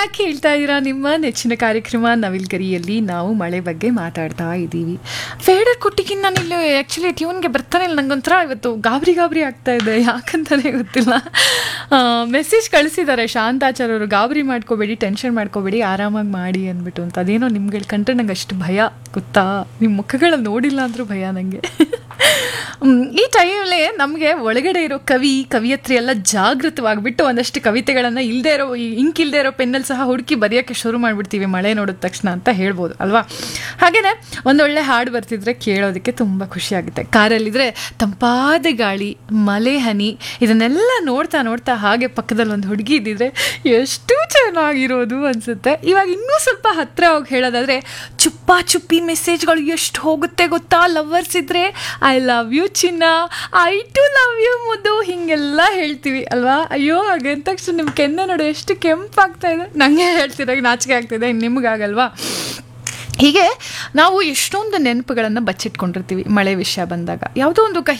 back ಹೇಳ್ತಾ ಇದ್ದೀರಾ ನಿಮ್ಮ ನೆಚ್ಚಿನ ಕಾರ್ಯಕ್ರಮ ನವಿಲ್ಗರಿಯಲ್ಲಿ ನಾವು ಮಳೆ ಬಗ್ಗೆ ಮಾತಾಡ್ತಾ ಇದ್ದೀವಿ ಫೇಡರ್ ಕೊಟ್ಟಿಗಿನ್ನ ನಾನು ಇಲ್ಲಿ ಆ್ಯಕ್ಚುಲಿ ಟ್ಯೂನ್ಗೆ ಬರ್ತಾನೆ ಇಲ್ಲ ನಂಗೊಂಥರ ಇವತ್ತು ಗಾಬರಿ ಗಾಬರಿ ಆಗ್ತಾ ಇದೆ ಯಾಕಂತಾನೆ ಗೊತ್ತಿಲ್ಲ ಮೆಸೇಜ್ ಕಳಿಸಿದ್ದಾರೆ ಶಾಂತಾಚಾರ್ ಅವರು ಗಾಬರಿ ಮಾಡ್ಕೋಬೇಡಿ ಟೆನ್ಷನ್ ಮಾಡ್ಕೋಬೇಡಿ ಆರಾಮಾಗಿ ಮಾಡಿ ಅಂದ್ಬಿಟ್ಟು ಅಂತ ಅದೇನೋ ನಿಮ್ಗಳು ಕಂಡ್ರೆ ನಂಗೆ ಅಷ್ಟು ಭಯ ಗೊತ್ತಾ ನಿಮ್ಮ ಮುಖಗಳಲ್ಲಿ ನೋಡಿಲ್ಲ ಅಂದರೂ ಭಯ ನನಗೆ ಈ ಟೈಮಲ್ಲಿ ನಮಗೆ ಒಳಗಡೆ ಇರೋ ಕವಿ ಕವಿಯತ್ರಿ ಎಲ್ಲ ಜಾಗೃತವಾಗಿಬಿಟ್ಟು ಒಂದಷ್ಟು ಕವಿತೆಗಳನ್ನು ಇಲ್ಲದೆ ಇರೋ ಇಂಕ್ ಇಲ್ಲದೆ ಇರೋ ಪೆನ್ನಲ್ಲಿ ಸಹ ಹುಡುಕಿ ಬರೆಯೋಕ್ಕೆ ಶುರು ಮಾಡಿಬಿಡ್ತೀವಿ ಮಳೆ ನೋಡಿದ ತಕ್ಷಣ ಅಂತ ಹೇಳ್ಬೋದು ಅಲ್ವಾ ಹಾಗೆಯೇ ಒಂದೊಳ್ಳೆ ಹಾಡು ಬರ್ತಿದ್ರೆ ಕೇಳೋದಕ್ಕೆ ತುಂಬ ಖುಷಿ ಆಗುತ್ತೆ ಕಾರಲ್ಲಿದ್ರೆ ತಂಪಾದ ಗಾಳಿ ಮಲೆ ಹನಿ ಇದನ್ನೆಲ್ಲ ನೋಡ್ತಾ ನೋಡ್ತಾ ಹಾಗೆ ಪಕ್ಕದಲ್ಲಿ ಒಂದು ಹುಡುಗಿ ಇದ್ದಿದ್ರೆ ಎಷ್ಟು ಚೆನ್ನಾಗಿರೋದು ಅನಿಸುತ್ತೆ ಇವಾಗ ಇನ್ನೂ ಸ್ವಲ್ಪ ಹತ್ತಿರ ಹೋಗಿ ಹೇಳೋದಾದರೆ ಚುಪ್ಪ ಚುಪ್ಪಿ ಮೆಸೇಜ್ಗಳು ಎಷ್ಟು ಹೋಗುತ್ತೆ ಗೊತ್ತಾ ಲವರ್ಸ್ ಇದ್ರೆ ಐ ಲವ್ ಯು ಚಿನ್ನ ಐ ಟು ಲವ್ ಯು ಮುದ್ದು ಹೀಗೆಲ್ಲ ಹೇಳ್ತೀವಿ ಅಲ್ವಾ ಅಯ್ಯೋ ಹಾಗೆ ಅಂದ ತಕ್ಷಣ ನಿಮ್ಮ ಕೆನ್ನೆ ನೋಡು ಎಷ್ಟು ಕೆಂಪಾಗ್ತಾ ಇದೆ ನನಗೆ ಹೇಳ್ತಿದಾಗ ನಾಚಿಕೆ ಆಗ್ತಿದೆ ಇನ್ನು ನಿಮಗಾಗಲ್ವಾ ಹೀಗೆ ನಾವು ಎಷ್ಟೊಂದು ನೆನಪುಗಳನ್ನು ಬಚ್ಚಿಟ್ಕೊಂಡಿರ್ತೀವಿ ಮಳೆ ವಿಷಯ ಬಂದಾಗ ಯಾವುದೋ ಒಂದು ಕಹಿ